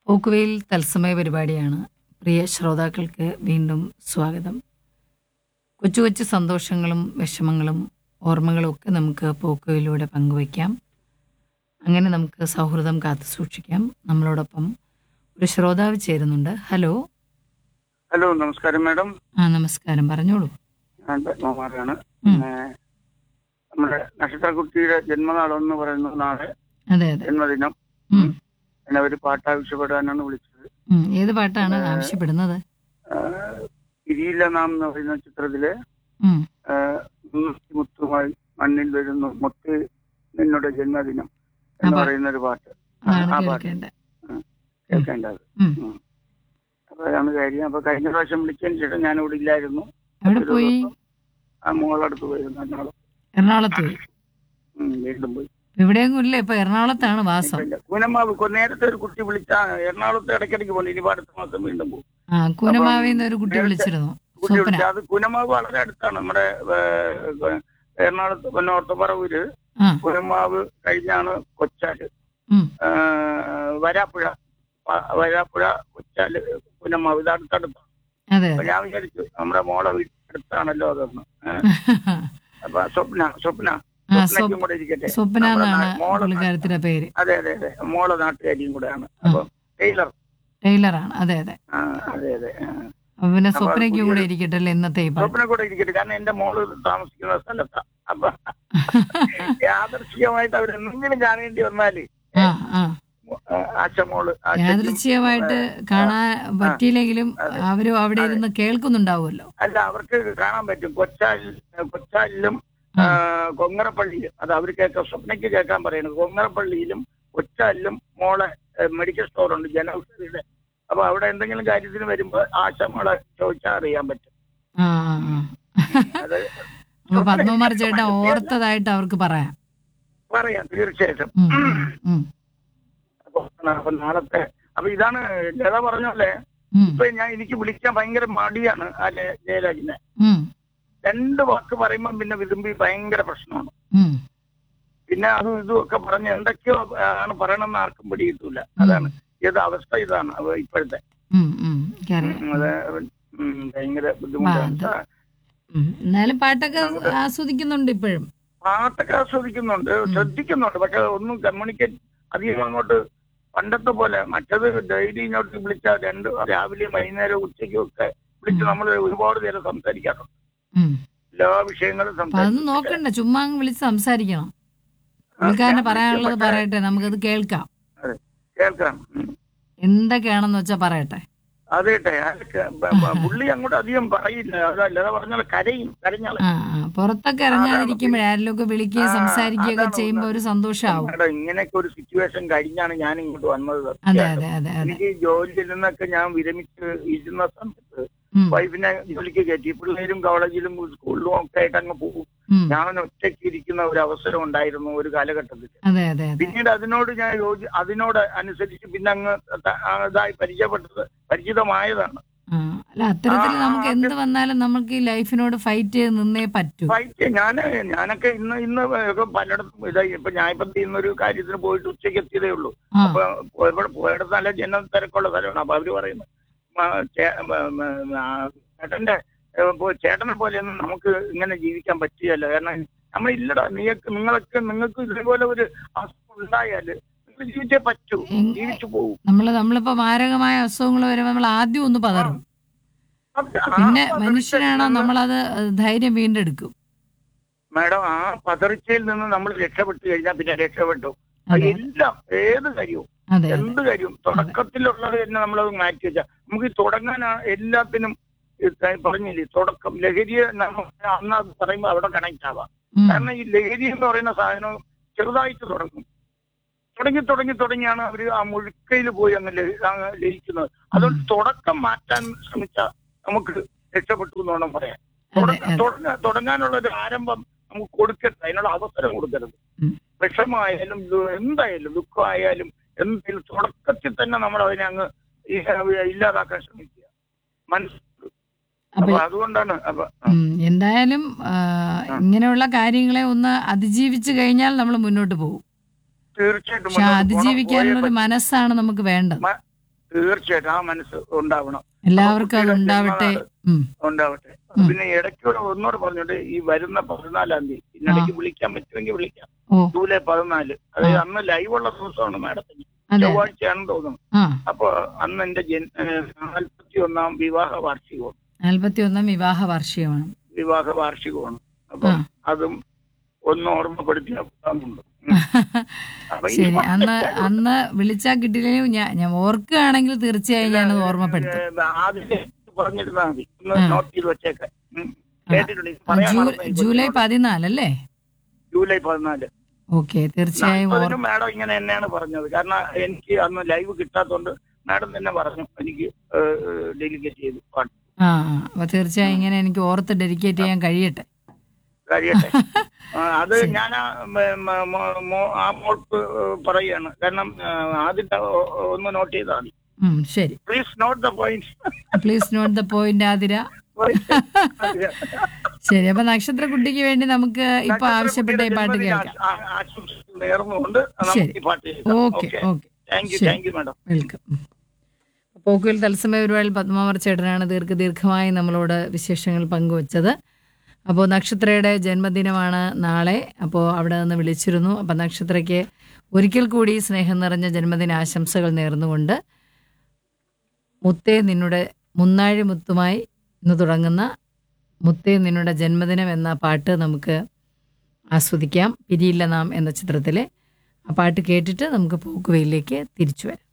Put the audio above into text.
പോക്കുവെയിൽ തത്സമയ പരിപാടിയാണ് പ്രിയ ശ്രോതാക്കൾക്ക് വീണ്ടും സ്വാഗതം കൊച്ചു കൊച്ചു സന്തോഷങ്ങളും വിഷമങ്ങളും ഓർമ്മകളും ഒക്കെ നമുക്ക് പോക്കുവയിലൂടെ പങ്കുവയ്ക്കാം അങ്ങനെ നമുക്ക് സൗഹൃദം കാത്തു സൂക്ഷിക്കാം നമ്മളോടൊപ്പം ഒരു ശ്രോതാവ് ചേരുന്നുണ്ട് ഹലോ ഹലോ നമസ്കാരം മാഡം ആ നമസ്കാരം പറഞ്ഞോളൂ ഞാൻ പത്മകുമാറാണ് ഉം. പിന്നെ നമ്മുടെ നക്ഷത്രക്കുട്ടിയുടെ ജന്മനാളെന്ന് പറയുന്ന നാളെ അതെ അതെ ജന്മദിനം ഉം. എന്നെ ഒരു പാട്ട് ആവശ്യപ്പെടാനാണ് വിളിച്ചത് ഉം. ഏത് പാട്ടാണ് ആവശ്യപ്പെടുന്നത് ആഹ് ഇരിയില്ല നാം എന്ന് പറയുന്ന ചിത്രത്തില് ഉം. ആഹ് മുത്തി മുത്തുമായി മണ്ണിൽ വരുന്നു മുത്ത് നിന്നുടെ ജന്മദിനം എന്ന് ആ പാ- പറയുന്ന ഒരു പാട്ട് അതാണ് ആ പാട്ട് കേൾക്കേണ്ടത് കേൾക്കേണ്ടത് ഉം. ഉം. അപ്പൊ അതാണ് കാര്യം അപ്പൊ കഴിഞ്ഞ പ്രാവശ്യം വിളിച്ചതിന് ശേഷം ഞാൻ ഇവിടെ ഇല്ലായിരുന്നു എവിടെ ഒരു പോയി ദിവസം ആ മോളടുത്ത് പോയിരുന്നു എറണാകുളം എറണാകുളത്ത് പോയി ഉം, വീണ്ടും പോയി ഇവിടെയൊന്നും ഇല്ല ഇപ്പൊ എറണാകുളത്താണ് വാസം ഇല്ല. കൂനമ്മാവ് കൊ- നേരത്തെ ഒരു കുട്ടി വിളിച്ച എറണാകുളത്ത് ഇടയ്ക്കിടയ്ക്ക് പോകുന്നു ഇനി അടുത്ത മാസം വീണ്ടും പോകും ആ കൂനമാവിന്ന് ഒരു കുട്ടി വിളിച്ചിരുന്നു കുട്ടി സ്വപ്ന വിളിച്ച അത് കുനമാവ് വളരെ അടുത്താണ് നമ്മുടെ ഏഹ്, എറണാകുളത്ത് പൊന്നോർത്തപ്പറവൂര് ആ കുനമാവ് കഴിഞ്ഞാണ് കൊച്ചാല് ഉം. ഏഹ്, വരാപ്പുഴ പ- വരാപ്പുഴ കൊച്ചാല് കുനമാവ് ഇത് അടുത്തടുത്താണ് അതെ അപ്പൊ ഞാൻ വിചാരിച്ചു നമ്മുടെ മോളെ വീട്ടിനടുത്താണല്ലോ അതൊന്ന് ഏഹ്. അപ്പൊ സ്വപ്ന സ്വപ്ന ആ സ്വപ്നയ്ക്കും കൂടെ ഇരിക്കട്ടെ സ്വപ്ന നമ്മുടെ എന്നാണ് നാ- മോളെ പുള്ളിക്കാരത്തിന്റെ പേര് അതെ അതെ അതെ മോളെ നാട്ടുകാരിയും കൂടെയാണ് അപ്പൊ ടൈലർ ടൈലറാണ് അതെ അതെ ആ, അതെ അതെ ആ. അപ്പൊ പിന്നെ അപ്പൊ സ്വപ്നയ്ക്കും കൂടെ പുതിയൊരു- ഇരിക്കട്ടെ അല്ലേ ഇന്നത്തെ ഈ പാട്ട് സ്വപ്ന കൂടെ ഇരിക്കട്ടെ കാരണം എന്റെ മോള് താമസിക്കുന്ന സ്ഥലത്താ അപ്പൊ യാദർശികമായിട്ട് അവർ എന്തെങ്കിലും കാണേണ്ടി വന്നാല് ആ ആ ആ, ആശമോള് ആശയ്ക്കും- യാദൃച്ഛികമായിട്ട് കാണാൻ പറ്റിയില്ലെങ്കിലും അവരും അവിടെ ഇരുന്ന് കേൾക്കുന്നുണ്ടാവുമല്ലോ അല്ല അവർക്ക് കാണാൻ പറ്റും കൊച്ചാലിൽ കൊച്ചാലിലും ആ, കൊങ്ങറപ്പള്ളിയിലും അത് അവർ കേൾക്കാം സ്വപ്നയ്ക്ക് കേൾക്കാൻ പറയുന്നത് കൊങ്ങറപ്പള്ളിയിലും കൊച്ചാലിലും മോളെ ഏ, മെഡിക്കൽ സ്റ്റോർ ഉണ്ട് ജനൌഷധിയുടെ അപ്പൊ അവിടെ എന്തെങ്കിലും കാര്യത്തിന് വരുമ്പോ ആശമോളെ ചോദിച്ചാൽ അറിയാൻ പറ്റും ആ ആ, ആ. അത് അപ്പൊ പത്മകുമാർ ചേട്ടൻ ഓർത്തതായിട്ട് അവർക്ക് പറയാം പറയാം തീർച്ചയായിട്ടും ഉം, ഉം, ഉം, അപ്പൊ അപ്പൊ നാളത്തെ അപ്പൊ ഇതാണ് ലത പറഞ്ഞല്ലേ ഉം, ഇപ്പൊ ഞാൻ എനിക്ക് വിളിക്കാൻ ഭയങ്കര മടിയാണ് ആ ജയ- ജയരാജിനെ ഉം, രണ്ട് വാക്ക് പറയുമ്പോൾ പിന്നെ വിരുമ്പി ഭയങ്കര പ്രശ്നമാണ് ഉം. പിന്നെ അതും ഇതും ഒക്കെ പറഞ്ഞ് എന്തൊക്കെയോ ആണ് പറയണമെന്ന് ആർക്കും പിടികിട്ടൂല അതാണ് ഏത് അവസ്ഥ ഇതാണ് അപ്പൊ ഇപ്പോഴത്തെ ഉം, ഉം. എനിക്കറിയാം ഉം, അത് ഉം, ഭയങ്കര ബുദ്ധിമുട്ടാണ് ആ, ഉം. എന്നാലും പാട്ടൊക്കെ ആസ്വദിക്കുന്നുണ്ട് ഇപ്പോഴും പാട്ടൊക്കെ ആസ്വദിക്കുന്നുണ്ട് ശ്രദ്ധിക്കുന്നുണ്ട് പക്ഷെ ഒന്നും കമ്മ്യൂണിക്കേറ്റ് അധികം അങ്ങോട്ട് പണ്ടത്തെ പോലെ മറ്റത് ഡെയിലി ഇങ്ങോട്ട് വിളിച്ചാൽ രണ്ട് രാവിലെയും വൈകുന്നേരവും ഉച്ചയ്ക്കും ഒക്കെ വിളിച്ച് നമ്മൾ ഒരുപാട് പേര് സംസാരിക്കാറുണ്ട് ഉം. എല്ലാ വിഷയങ്ങളും അപ്പൊ അതൊന്നും സംസാരിക്കും നോക്കണ്ട ചുമ്മാ അങ്ങ് വിളിച്ച് സംസാരിക്കണം പുള്ളിക്കാരന് പറയാനുള്ളത് പറയട്ടെ നമുക്കത് കേൾക്കാം അതെ, കേൾക്കാം ഉം. എന്തൊക്കെയാണെന്ന് വെച്ചാ പറയട്ടെ അതേട്ടെ അതൊക്കെ ബ- ബ- പുള്ളി അങ്ങോട്ട് അധികം പറയില്ല അതല്ലാതെ പറഞ്ഞാൽ കരയും കരഞ്ഞാൽ ആ ആ. പുറത്തൊക്കെ ഇറങ്ങാതിരിക്കുമ്പോഴേ ആരെങ്കിലും ഒക്കെ വിളിക്കുകയും ആ, സംസാരിക്കുകയൊക്കെ അതാണ് ചെയ്യുമ്പോ ഒരു സന്തോഷമാവും മേഡം ഇങ്ങനെയൊക്കെ ഒരു സിറ്റുവേഷൻ കഴിഞ്ഞാണ് ഞാൻ ഇങ്ങോട്ട് വന്നത് അതെ സത്യമായിട്ടും. അതെ അതെ അതെ എനിക്ക് ജോലിയിൽ നിന്നൊക്കെ ഞാൻ വിരമിച്ച് ഇരുന്ന സമയത്ത് ഉം, വൈഫിനെ ജോലിക്ക് കയറ്റി പിള്ളേരും കോളേജിലും സ്കൂളിലും ഒക്കെ ആയിട്ട് അങ്ങ് പോകും ഉം. ഞാൻ ഒറ്റയ്ക്ക് ഇരിക്കുന്ന ഒരു അവസരം ഉണ്ടായിരുന്നു ഒരു കാലഘട്ടത്തിൽ അതെ അതെ അതെ പിന്നീട് അതിനോട് ഞാൻ യോജി അതിനോട് അനുസരിച്ച് പിന്നെ അങ്ങ് ത- ആ ഇതായി പരിചയപ്പെട്ടത് പരിചിതമായതാണ് ആ, അല്ല അത്തരത്തിൽ ആ, നമുക്ക് എന്ത് വന്നാലും നമുക്ക് ഈ ലൈഫിനോട് ഫൈറ്റ് ചെയ്ത് നിന്നേ പറ്റൂ ഫൈറ്റ് ഞാൻ ഞാനൊക്കെ ഇന്ന് ഇന്ന് ഒക്കെ പലയിടത്തും ഇതായി ഇപ്പൊ ഞാൻ ഇപ്പൊ ഇന്നൊരു കാര്യത്തിന് പോയിട്ട് ഉച്ചയ്ക്ക് എത്തിയതേ ഉള്ളൂ ആ അപ്പൊ ഇവിടെ പോയിടത്ത് നല്ല ജനം തിരക്കുള്ള സ്ഥലമാണ് അപ്പൊ അവര് പറയുന്നു "മ, ചേ- മ, മ, ആ, ചേട്ടന്റെ ഏ, പോ- ചേട്ടനെ പോലെയൊന്നും നമുക്ക് ഇങ്ങനെ ജീവിക്കാൻ പറ്റുകയല്ല കാരണം നമ്മളില്ലടാ നീയൊക്കെ നിങ്ങളൊക്കെ നിങ്ങൾക്ക് ഇതേപോലെ ഒരു അവസ്ഥ ഉണ്ടായാല് നിങ്ങൾ ജീവിച്ചേ പറ്റൂ എങ്- ജീവിച്ചു പോകും നമ്മള് നമ്മളിപ്പോ മാരകമായ അസുഖങ്ങൾ വരുമ്പോ നമ്മൾ ആദ്യം ഒന്ന് പതറും അത് ആ പിന്നെ പതറിച്ച മനുഷ്യനാണോ നിന്ന് നമ്മളത് ധൈര്യം വീണ്ടെടുക്കും മാഡം ആ പതറിച്ചയിൽ നിന്ന് നമ്മൾ രക്ഷപ്പെട്ടു കഴിഞ്ഞാൽ പിന്നെ രക്ഷപ്പെട്ടു അതെ എല്ലാം ഏത് കാര്യവും അതെ അതെ എന്ത് കാര്യം തുടക്കത്തിലുള്ളത് തന്നെ നമ്മളത് മാറ്റി വെച്ചാൽ നമുക്ക് ഈ തുടങ്ങാൻ ആ- എല്ലാത്തിനും ഈ ത- പറഞ്ഞില്ലേ തുടക്കം ലഹരിയെ നമ്മൾ അന്ന് അത് പറയുമ്പോൾ അവിടെ കണക്ട് ആവാം ഉം, കാരണം ഈ ലഹരി എന്ന് പറയുന്ന സാധനം ചെറുതായിട്ട് തുടങ്ങും തുടങ്ങി തുടങ്ങി തുടങ്ങിയാണ് അവർ ആ മുഴുക്കയിൽ പോയി അങ്ങ് ലഹി- അങ്ങ് ലയിക്കുന്നത് അതുകൊണ്ട് തുടക്കം മാറ്റാൻ ശ്രമിച്ചാൽ നമുക്ക് രക്ഷപ്പെട്ടു എന്ന് വേണം പറയാൻ അതെ തുടക്ക- അതെ തുടങ്ങ- തുടങ്ങാനുള്ള ഒരു ആരംഭം നമുക്ക് കൊടുക്കരുത് അതിനുള്ള അവസരം കൊടുക്കരുത് ഉം. വിഷമായാലും ദു- എന്തായാലും ദുഃഖമായാലും എന്തെങ്കിലും തുടക്കത്തിൽ തന്നെ നമ്മൾ അതിനെ അങ്ങ് ഈ- ഇല്ലാതാക്കാൻ ശ്രമിക്കുക മനസ്സിൽ അപ്പൊ അപ്പൊ അതുകൊണ്ടാണ് അപ്പൊ ഉം, എന്തായാലും ആ, ഇങ്ങനെയുള്ള കാര്യങ്ങളെ ഒന്ന് അതിജീവിച്ചു കഴിഞ്ഞാൽ നമ്മൾ മുന്നോട്ട് പോകും തീർച്ചയായിട്ടും പക്ഷെ മുന്നോട്ട് പോണം. അതിജീവിക്കാനുള്ള പോയേ ഒരു മനസ്സാണ് നമുക്ക് വേണ്ടത് മ- തീർച്ചയായിട്ടും ആ മനസ്സ് ഉണ്ടാവണം എല്ലാവർക്കും അത് ഉണ്ടാവട്ടെ ഉം. ഉണ്ടാവട്ടെ ഉം. പിന്നെ ഇടയ്ക്കൂടെ ഒന്നുകൂടെ പറഞ്ഞോട്ട് ഈ വരുന്ന പതിനാലാം തീയതി ഇതിനിടയ്ക്ക് വിളിക്കാൻ പറ്റുമെങ്കിൽ വിളിക്കാം ഓ ജൂലൈ പതിനാല് അതായത് ആ. അന്ന് ലൈവ് ഉള്ള ദിവസമാണ് മാഡത്തിന് അതെ ചൊവ്വാഴ്ചയാണെന്ന് തോന്നുന്നു ആ അപ്പൊ അന്ന് എന്റെ നാൽപ്പത്തി ഒന്നാം വിവാഹ വാർഷികവും നാൽപ്പത്തി ഒന്നാം വിവാഹ വാർഷികമാണ് വിവാഹ വാർഷികമാണ് അപ്പൊ ആ. അതും ഒന്ന് ഓർമ്മപ്പെടുത്തി ഉണ്ട് അപ്പൊ ഈ ശരി അന്ന് വർഷത്തെ അന്ന് വിളിച്ചാൽ കിട്ടിയില്ലെങ്കിൽ ഞാൻ ഞാൻ ഓർക്കുകയാണെങ്കിൽ തീർച്ചയായും ഞാനത് ഓർമ്മപ്പെടുത്തും ഏ, ആദ്യം പറഞ്ഞിരുന്നാ മതി ഒന്ന് ആ. നോട്ട് ചെയ്ത് വെച്ചേക്കാം ഉം. ആ. കേട്ടിട്ടുണ്ട് ഇത് ആ, പറയാൻ ജൂ- മറന്നുപോയി. ജൂലൈ പതിനാലല്ലേ ജൂലൈ പതിനാല് ഓക്കെ തീർച്ചയായും ഓർ നാൽപ്പതിനും മാഡം ഇങ്ങനെ തന്നെയാണ് പറഞ്ഞത് കാരണം എനിക്ക് അന്ന് ലൈവ് കിട്ടാത്തോണ്ട് മാഡം തന്നെ പറഞ്ഞു എനിക്ക് ഡെലിഗേറ്റ് ചെയ്തു പാട്ട് ആ ആ. അപ്പൊ തീർച്ചയായും ഇങ്ങനെ എനിക്ക് ഓർത്ത് ഡെഡിക്കേറ്റ് ചെയ്യാൻ കഴിയട്ടെ കഴിയട്ടെ ആ, അത് ശരി. ഞാൻ ആ, മ- മ- മോ- മോ- ആ മോൾക്ക് പറയാണ് കാരണം ആ, ആദ്യത്തെ ഒ- ഒന്ന് നോട്ട് ചെയ്താൽ മതി ഉം ശരി please note the point please note the point Athira ശരി അപ്പൊ നക്ഷത്ര കുട്ടിക്ക് വേണ്ടി നമുക്ക് ഇപ്പൊ ആവശ്യപ്പെട്ട ഈ പാട്ട് കേൾക്കാം ആശംസകൾ നേർന്നുകൊണ്ട് നമുക്ക് ശരി. ഈ പാട്ട് കേൾക്കാം okay okay okay thank you ശരി. താങ്ക് യു മാഡം വെൽക്കം പോക്കുവിൽ തത്സമയ പരിപാടിയിൽ പത്മാവർ ചേട്ടനാണ് ദീർഘ ദീർഘമായി നമ്മളോട് വിശേഷങ്ങൾ പങ്കുവച്ചത് അപ്പോൾ നക്ഷത്രയുടെ ജന്മദിനമാണ് നാളെ അപ്പോൾ അവിടെ നിന്ന് വിളിച്ചിരുന്നു അപ്പം നക്ഷത്രയ്ക്ക് ഒരിക്കൽ കൂടി സ്നേഹം നിറഞ്ഞ ജന്മദിന ആശംസകൾ നേർന്നുകൊണ്ട് മുത്തേ നിന്നുടെ മുന്നാഴി മുത്തുമായി ഇന്ന് തുടങ്ങുന്ന മുത്തേ നിന്നുടെ ജന്മദിനം എന്ന പാട്ട് നമുക്ക് ആസ്വദിക്കാം പിരിയില്ല നാം എന്ന ചിത്രത്തിലെ ആ പാട്ട് കേട്ടിട്ട് നമുക്ക് പോക്കുവയിലേക്ക് തിരിച്ചു വരാം